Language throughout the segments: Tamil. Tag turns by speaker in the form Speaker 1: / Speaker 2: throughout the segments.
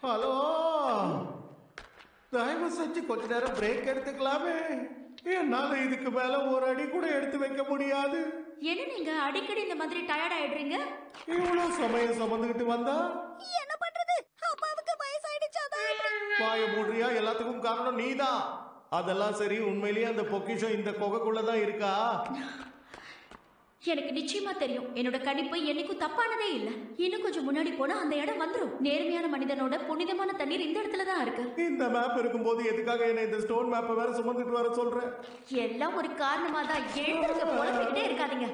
Speaker 1: ஹலோ தயவு செஞ்சு கொஞ்ச நேரம் பிரேக் எடுத்துக்கலாமே என்னால இதுக்கு மேல ஒரு அடி கூட எடுத்து வைக்க முடியாது
Speaker 2: என்ன நீங்க அடிக்கடி இந்த மாதிரி டயர்ட் ஆயிடுறீங்க
Speaker 1: இவ்வளவு சமயம் சுமந்துக்கிட்டு வந்தா
Speaker 3: என்ன பண்றது அப்பாவுக்கு வயசாயிடுச்சு அதான்
Speaker 1: வாய மூடுறியா எல்லாத்துக்கும் காரணம் நீதான் அதெல்லாம் சரி உண்மையிலேயே அந்த பொக்கிஷம் இந்த குகைக்குள்ளதான் இருக்கா
Speaker 2: எனக்கு நிச்சயமா தெரியும் என்னோட கணிப்பு என்னைக்கும் தப்பானதே இல்ல இன்னும் கொஞ்சம் முன்னாடி போனா அந்த இடம் வந்துரும் நேர்மையான மனிதனோட புனிதமான தண்ணீர் இந்த இடத்துல தான் இருக்கு
Speaker 1: இந்த மேப் இருக்கும்போது எதுக்காக என்ன இந்த ஸ்டோன் மேப்பை வேற சுமந்துட்டு வர சொல்ற
Speaker 2: எல்லாம் ஒரு காரணமா தான் எழுந்திருக்க புலம்பிக்கிட்டே இருக்காதீங்க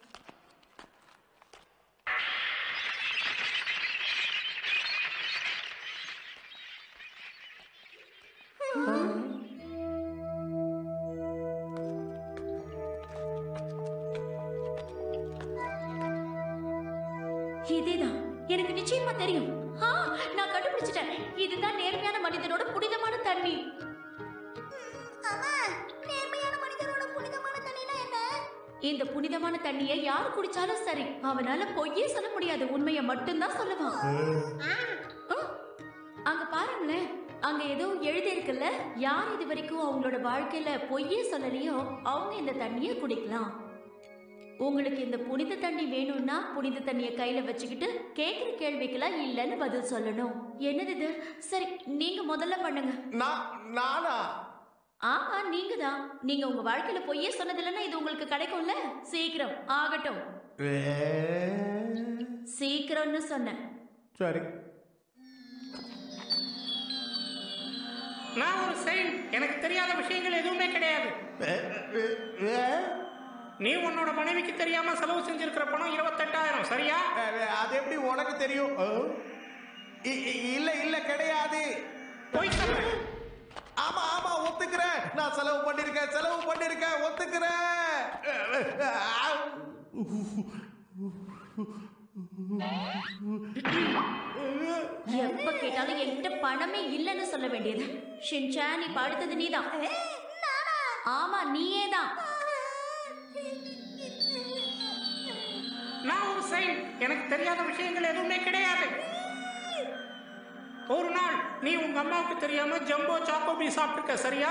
Speaker 2: இதேதான் எனக்கு நிச்சயமா தெரியும் ஆ, நான் கண்டுபிடிச்சிட்டேன் இதுதான் நேர்மையான மனிதனோட புனிதமான தண்ணி
Speaker 3: அம்மா நேர்மையான மனிதரோட புனிதமான தண்ணினா என்ன
Speaker 2: இந்த புனிதமான தண்ணியை யார் குடிச்சாலும் சரி அவனால பொய்யே சொல்ல முடியாது உண்மையை மட்டும்தான் சொல்லுவான் ஆ, அங்க பாருங்களேன் அங்க ஏதோ எழுதி இருக்குல்ல யார் இது வரைக்கும் அவங்களோட வாழ்க்கையில பொய்யே சொல்லலையோ அவங்க இந்த தண்ணியை குடிக்கலாம் உங்களுக்கு இந்த புனித தண்ணி வேணும்னா புனித தண்ணியை கையில வச்சுக்கிட்டு கேக்குற கேள்விக்கெல்லாம் இல்லைன்னு பதில் சொல்லணும் என்னது இது சரி நீங்க முதல்ல பண்ணுங்க
Speaker 1: நான் நானா
Speaker 2: ஆமா நீங்க தான் நீங்க உங்க வாழ்க்கையில பொய்யே சொன்னதில்லைன்னா இது உங்களுக்கு கிடைக்கும்ல சீக்கிரம் ஆகட்டும்
Speaker 1: ஏ,
Speaker 2: சீக்கிரம்னு சொன்னேன்
Speaker 1: சரி
Speaker 4: நான் ஒரு செயின்ட் எனக்கு தெரியாத விஷயங்கள் எதுவுமே கிடையாது
Speaker 1: ஏ, ஏ, ஏ,
Speaker 4: நீ உன்னோட மனைவிக்கு தெரியாம செலவு செஞ்சிருக்கிற பணம் இருபத்தெட்டாயிரம் சரியா
Speaker 1: ஏ, அது எப்படி உனக்கு தெரியும் ஆ? இ- இ- இல்ல இல்ல கிடையாது
Speaker 4: போய் சொல்றேன்
Speaker 1: ஆமா ஆமா ஒத்துக்கிறேன் நான் செலவு பண்ணிருக்கேன் செலவு பண்ணிருக்கேன் ஒத்துக்கிறேன்
Speaker 2: எப்ப கேட்டாலும் என்கிட்ட பணமே இல்லைன்னு சொல்ல வேண்டியது ஷின்சான் இப்ப அடுத்தது நீதான் ஆமா நீயே தான்
Speaker 4: நான் ஒரு செயின்ட் எனக்கு தெரியாத விஷயங்கள் எதுவுமே கிடையாது ஒரு நாள் நீ உங்க அம்மாவுக்கு தெரியாம ஜம்போ சாக்கோபி சாப்பிட்டுருக்க சரியா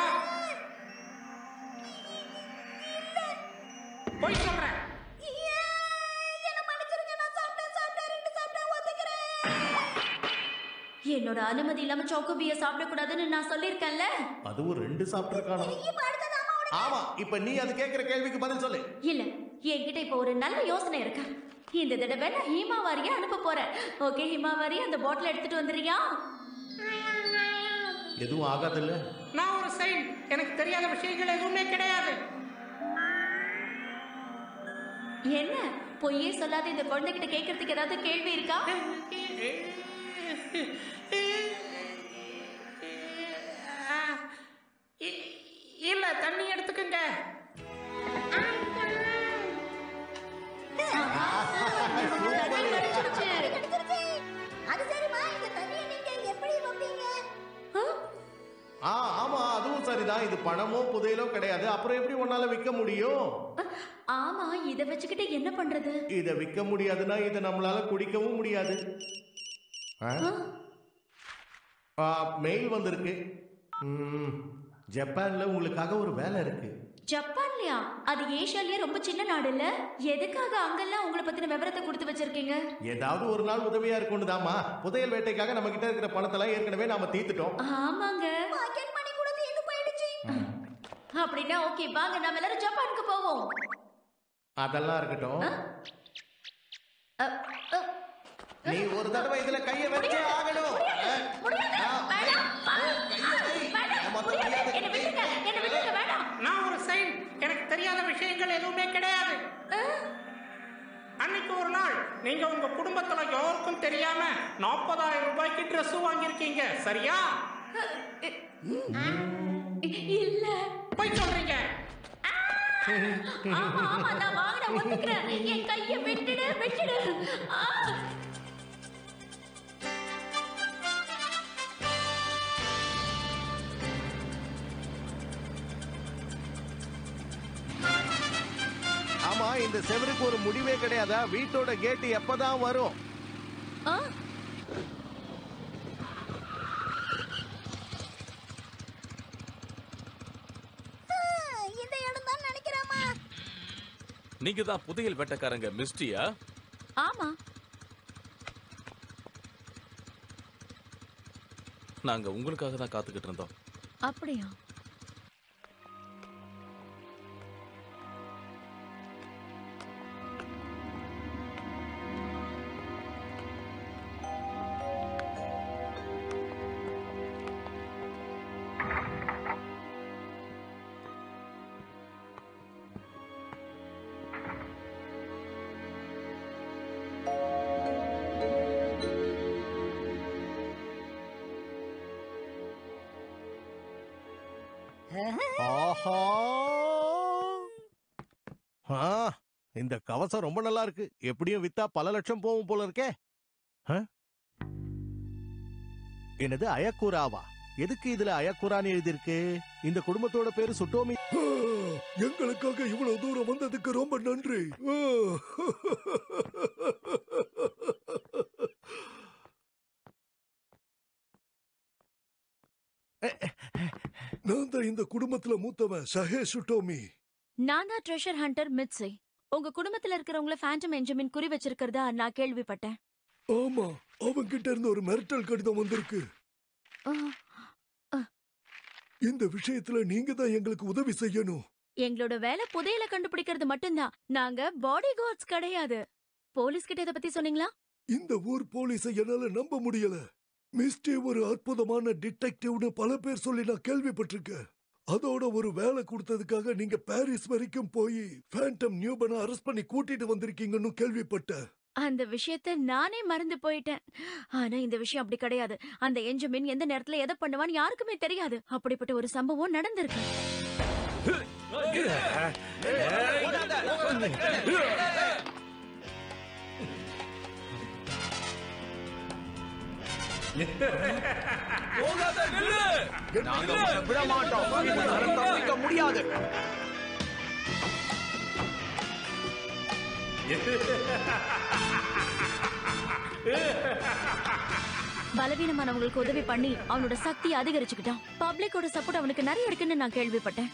Speaker 4: போய் சொல்றேன்
Speaker 3: என்ன மன்னிச்சிருங்க நான் சாப்பிட்டேன் சாப்பிட்டேன் ரெண்டு சாப்பிட்டேன் ஒத்துக்கிறேன்
Speaker 2: என்னோட அனுமதி இல்லாம சோக்கோபிய சாப்பிடக்கூடாதுன்னு நான் சொல்லியிருக்கேன்ல
Speaker 1: அதுவும் ரெண்டு சாப்பிட்டுருக்கானோ
Speaker 3: இப்ப அடுத்தது அம்மாவோட
Speaker 1: ஆமா இப்ப நீ அது கேக்குற கேள்விக்கு பதில் சொல்லு
Speaker 2: இல்ல என்கிட்ட இப்போ ஒரு நல்ல யோசனை இருக்கு இந்த தடவை நான் ஹீமாவாரியை அனுப்ப போறேன் ஓகே ஹீமாவாரி அந்த பாட்டில் எடுத்துட்டு வந்துறியா
Speaker 1: எதுவும் ஆகாதுல்ல
Speaker 4: நான் ஒரு செயின்ட் எனக்கு தெரியாத விஷயங்கள் எதுவுமே கிடையாது
Speaker 2: என்ன பொய்யே சொல்லாத இந்த குழந்தைகிட்ட கேட்கறதுக்கு ஏதாவது கேள்வி இருக்கா
Speaker 4: இ- இல்ல தண்ணி எடுத்துக்கங்க
Speaker 2: தண்ணி கிடைச்சிருச்சு.
Speaker 3: கிடைச்சிருச்சு அது சரிம்மா இந்த தண்ணியை நீங்க எப்படி வைப்பீங்க
Speaker 2: ஆ?
Speaker 1: ஆ ஆமா அதுவும் சரிதான் இது பணமோ புதையலோ கிடையாது அப்புறம் எப்படி உன்னால விற்க முடியும்
Speaker 2: ஆமா இத வச்சுக்கிட்டு என்ன பண்றது
Speaker 1: இத விற்க முடியாதுன்னா இதை நம்மளால குடிக்கவும் முடியாது ஆ? ஆ, மெயில் வந்திருக்கு ம், ஜப்பான்ல உங்களுக்காக ஒரு வேலை இருக்கு
Speaker 2: ஜப்பான்லயா அது ஏஷியாலயே ரொம்ப சின்ன நாடு இல்ல எதுக்காக அங்கெல்லாம் உங்களை பத்தின விவரத்தை கொடுத்து வச்சிருக்கீங்க
Speaker 1: ஏதாவது ஒரு நாள் உதவியா இருக்கும்னு தாமா புதையல் வேட்டைக்காக நம்ம கிட்ட இருக்கிற பணத்தெல்லாம் ஏற்கனவே நாம தீர்த்துட்டோம்
Speaker 2: ஆமாங்க
Speaker 3: பாக்கெட் மணி கூட தீர்ந்து போயிடுச்சு
Speaker 2: அப்படின்னா ஓகே வாங்க நம்ம எல்லாரும் ஜப்பானுக்கு போவோம்
Speaker 1: அதெல்லாம் இருக்கட்டும்
Speaker 2: அ, அ,
Speaker 1: நீ ஒரு தடவை இதுல கைய வச்சே ஆகணும்
Speaker 2: முடியாது,
Speaker 1: ஆ,
Speaker 2: வேண்டாம்,
Speaker 1: கையை வை.
Speaker 2: வேண்டாம்,
Speaker 1: மொத்தம்
Speaker 2: முடியாது,
Speaker 1: முடியாது.
Speaker 2: என்னை விட்டுருங்க, என்னை விட்டுருங்க, வேண்டாம்.
Speaker 4: நான் ஒரு செயின்ட் எனக்கு தெரியாத விஷயங்கள் எதுவுமே கிடையாது அன்னைக்கு ஒரு நாள் நீங்க உங்க குடும்பத்துல யாருக்கும் தெரியாம நாற்பதாயிரம் ரூபாய்க்கு Dress வாங்கியிருக்கீங்க சரியா
Speaker 2: இல்ல
Speaker 4: போய் சொல்றீங்க
Speaker 2: ஆமா ஆமா நான் வாங்கின ஒத்துக்கிறேன் என் கைய விட்டுடு விட்டுடு ஆ.
Speaker 1: ஆமா இந்த செவருக்கு ஒரு முடிவே கிடையாதா வீட்டோட கேட் எப்பதான் வரும்
Speaker 2: ஆ.
Speaker 5: நீங்க தான் புதையல் வேட்டக்காரங்க மிஸ்டியா
Speaker 2: ஆமா
Speaker 5: நாங்க உங்களுக்காக தான் காத்துக்கிட்டு இருந்தோம்
Speaker 2: அப்படியா
Speaker 1: ஆஹா ஆ, இந்த கவசம் ரொம்ப நல்லா இருக்கு எப்படியும் வித்தா பல லட்சம் போகும் போல இருக்கே ஆ? என்னது அயக்கூராவா எதுக்கு இதுல அயக்கூரான்னு எழுதியிருக்கு இந்த குடும்பத்தோட பேரு சுட்டோமி
Speaker 6: எங்களுக்காக இவ்வளவு தூரம் வந்ததுக்கு ரொம்ப நன்றி நான் தான் இந்த குடும்பத்துல மூத்தவன் சஹே சுட்டோமி
Speaker 2: நான் தான் ட்ரெஷர் ஹண்டர் மிட்ஸே உங்க குடும்பத்துல இருக்கிறவங்கள ஃபேண்டம் என்ஜிமின் குறி வச்சிருக்கிறதா நான் கேள்விப்பட்டேன்
Speaker 6: ஆமா அவன்கிட்ட இருந்து ஒரு மிரட்டல் கடிதம் வந்திருக்கு
Speaker 2: ஆ,
Speaker 6: இந்த விஷயத்துல நீங்க தான் எங்களுக்கு உதவி செய்யணும்
Speaker 2: எங்களோட வேலை புதையல கண்டுபிடிக்கிறது மட்டும்தான் நாங்க பாடி கார்ட்ஸ் கிடையாது போலீஸ் கிட்ட இத பத்தி சொன்னீங்களா
Speaker 6: இந்த ஊர் போலீஸை என்னால நம்ப முடியல மிஸ்டி ஒரு அற்புதமான டிடெக்டிவ்னு பல பேர் சொல்லி நான் கேள்விப்பட்டிருக்கேன் அதோட ஒரு வேலை கொடுத்ததுக்காக நீங்க பாரிஸ் வரைக்கும் போய் ஃபேண்டம் நியூபனை அரெஸ்ட் பண்ணி கூட்டிட்டு வந்திருக்கீங்கன்னு கேள்விப்பட்டேன்
Speaker 2: அந்த விஷயத்த நானே மறந்து போயிட்டேன் ஆனா இந்த விஷயம் அப்படி கிடையாது அந்த என்ஜிமின் எந்த நேரத்துல எதை பண்ணுவான்னு யாருக்குமே தெரியாது அப்படிப்பட்ட ஒரு சம்பவம் நடந்திருக்கு
Speaker 7: விட மாட்டோம் தப்பிக்க முடியாது
Speaker 2: பலவீனமானவங்களுக்கு உதவி பண்ணி அவனோட சக்தியை அதிகரிச்சுக்கிட்டான் பப்ளிக்கோட சப்போர்ட் அவனுக்கு நிறைய இருக்குன்னு நான் கேள்விப்பட்டேன்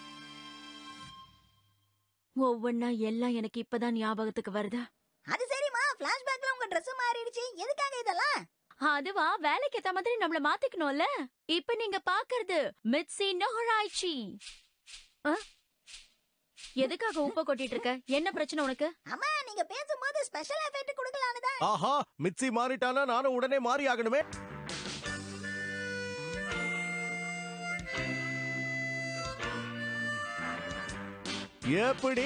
Speaker 2: ஒவ்வொன்னா எல்லாம் எனக்கு இப்பதான் ஞாபகத்துக்கு வருது
Speaker 3: அது சரிம்மா பிளாஷ்பேக்ல உங்க Dress மாறிடுச்சு எதுக்காக இதெல்லாம்
Speaker 2: அதுவா வேலைக்கு ஏத்த மாதிரி நம்மள மாத்திக்கணும்ல இப்ப நீங்க பாக்குறது மிட்சி நோஹராய்ச்சி ஆ? எதுக்காக உப்ப கொட்டிட்டு இருக்க என்ன பிரச்சனை உனக்கு
Speaker 3: அம்மா நீங்க பேசும்போது ஸ்பெஷல் எஃபெக்ட் கொடுக்கலான்னு தான்
Speaker 1: ஆஹா மிக்ஸி மாறிட்டானா நானும் உடனே மாறி ஆகணுமே எப்படி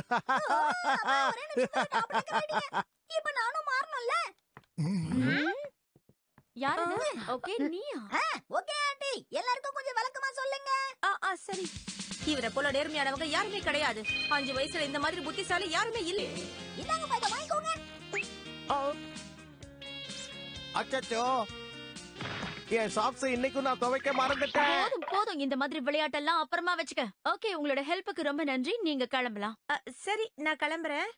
Speaker 3: இப்ப நானும் மாறணும்ல
Speaker 2: யாரு ஓகே நீயா
Speaker 3: ஓகே ஆண்டி எல்லாருக்கும் கொஞ்சம் விளக்கமா சொல்லுங்க
Speaker 8: ஆ ஆ சரி இவரை போல நேர்மையானவங்க யாருமே கிடையாது அஞ்சு வயசுல இந்த மாதிரி புத்திசாலி யாருமே இல்லை
Speaker 3: இந்தாங்க பாய்க்க வாங்கிக்கோங்க
Speaker 1: அச்சச்சோ என் சாக்ஸ் இன்னைக்கும் நான் துவைக்க மறந்துட்டேன்
Speaker 2: போதும் போதும் இந்த மாதிரி விளையாட்டெல்லாம் அப்புறமா வச்சுக்க ஓகே உங்களோட ஹெல்ப்புக்கு ரொம்ப நன்றி நீங்க கிளம்பலாம்
Speaker 8: அ, சரி நான் கிளம்புறேன்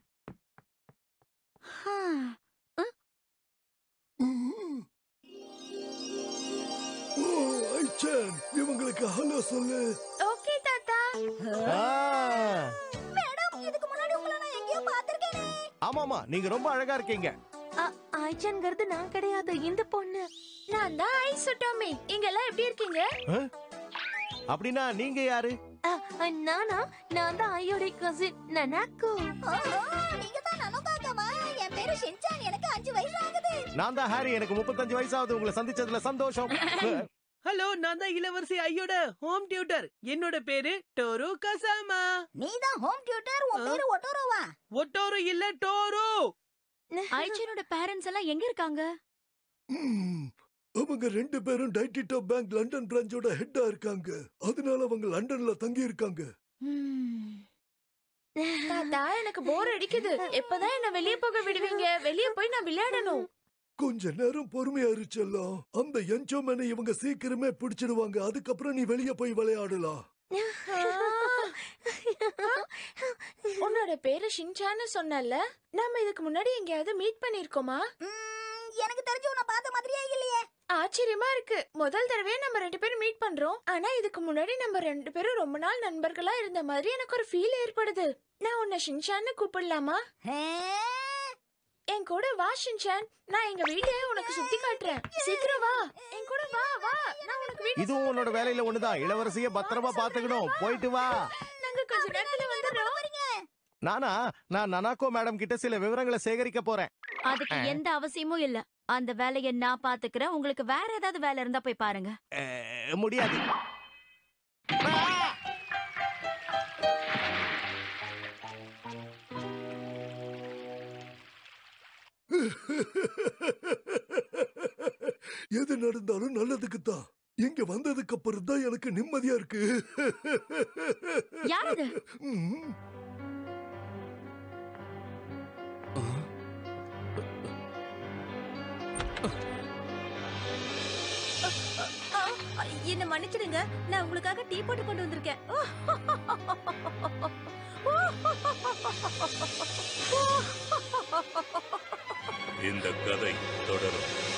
Speaker 6: ஓ ஐச்சன் இவங்களுக்கு ஹலோ சொல்லு
Speaker 8: ஓகே தாத்தா
Speaker 1: ஆ,
Speaker 3: மேடம் இதுக்கு முன்னாடி உங்களை நான் எங்கேயோ பார்த்திருக்கேனே
Speaker 1: ஆமாமா நீங்க ரொம்ப அழகா இருக்கீங்க
Speaker 8: ஆயிச்சன்கிறது நான் கிடையாது இந்த பொண்ணு நான் தான் ஐ சுட்டோமே இங்க எல்லாம் எப்படி இருக்கீங்க
Speaker 1: அப்படின்னா நீங்க யாரு
Speaker 8: நானா நான் தான் ஐயோட கசின் நனாக்கோ
Speaker 3: ஓஹோ நீங்க தான் நனோகாக்கமா என் பேரு ஷின்சான் எனக்கு அஞ்சு வயசு ஆகுது
Speaker 1: நான் தான் ஹாரி எனக்கு முப்பத்தஞ்சு வயசாகுது உங்களை சந்திச்சதுல சந்தோஷம்
Speaker 7: ஹலோ நான் தான் இளவரசி ஐயோட ஹோம் டியூட்டர் என்னோட பேரு டோரு கசாமா
Speaker 3: நீ தான் ஹோம் டியூட்டர் உன் பேரு ஒட்டோரோவா
Speaker 7: ஒட்டோரு இல்ல டோரு
Speaker 2: ஐச்சனோட பேரண்ட்ஸ் எல்லாம் எங்க இருக்காங்க
Speaker 6: ம், அவங்க ரெண்டு பேரும் டைட்டிட்டோ பேங்க் லண்டன் பிரான்ச்சோட ஹெட்டா இருக்காங்க அதனால அவங்க லண்டன்ல தங்கி இருக்காங்க
Speaker 8: தாத்தா எனக்கு போர் அடிக்குது எப்பதான் என்ன வெளிய போக விடுவீங்க வெளிய போய் நான் விளையாடணும்
Speaker 6: கொஞ்ச நேரம் பொறுமையா இருச்செல்லாம் அந்த என்ஜோமேனை இவங்க சீக்கிரமே பிடிச்சிடுவாங்க அதுக்கப்புறம் நீ வெளிய போய் விளையாடலாம்
Speaker 8: உன்னோட பேரு ஷின்சான்னு சொன்னல நாம இதுக்கு முன்னாடி எங்கேயாவது மீட் பண்ணிருக்கோமா
Speaker 3: ம், எனக்கு தெரிஞ்சு உன்னை பார்த்த மாதிரியே இல்லையே
Speaker 8: ஆச்சரியமா இருக்கு முதல் தடவையா நம்ம ரெண்டு பேரும் மீட் பண்றோம் ஆனா இதுக்கு முன்னாடி நம்ம ரெண்டு பேரும் ரொம்ப நாள் நண்பர்களா இருந்த மாதிரி எனக்கு ஒரு ஃபீல் ஏற்படுது நான் உன்னை ஷின்சான்னு கூப்பிடலாமா
Speaker 3: ஹே?
Speaker 8: என் கூட வா ஷின்சான் நான் எங்க வீட்டை உனக்கு சுத்தி காட்டுறேன் சீக்கிரம் வா என் கூட வா வா நான் உனக்கு வீடு
Speaker 1: இதுவும் உன்னோட வேலையில ஒண்ணுதான் இளவரசிய பத்திரமா பாத்துக்கணும் போயிட்டு வா
Speaker 8: நாங்க கொஞ்ச நேரத்துல வந்துடுறோம்
Speaker 1: நானா நான் நனாக்கோ மேடம் கிட்ட சில விவரங்களை சேகரிக்க போறேன்
Speaker 2: அதுக்கு எந்த அவசியமும் இல்ல அந்த வேலையை நான் பாத்துக்கிறேன் உங்களுக்கு வேற ஏதாவது வேலை இருந்தா போய் பாருங்க
Speaker 1: அஹ், முடியாது
Speaker 6: எது நடந்தாலும் நல்லதுக்கு தான் இங்க வந்ததுக்கு அப்புறம் தான் எனக்கு நிம்மதியா இருக்கு
Speaker 2: யார் அது
Speaker 6: ம்.
Speaker 2: என்ன மன்னிச்சிடுங்க நான் உங்களுக்காக டீ போட்டு கொண்டு வந்திருக்கேன்
Speaker 9: இந்த கதை தொடரும்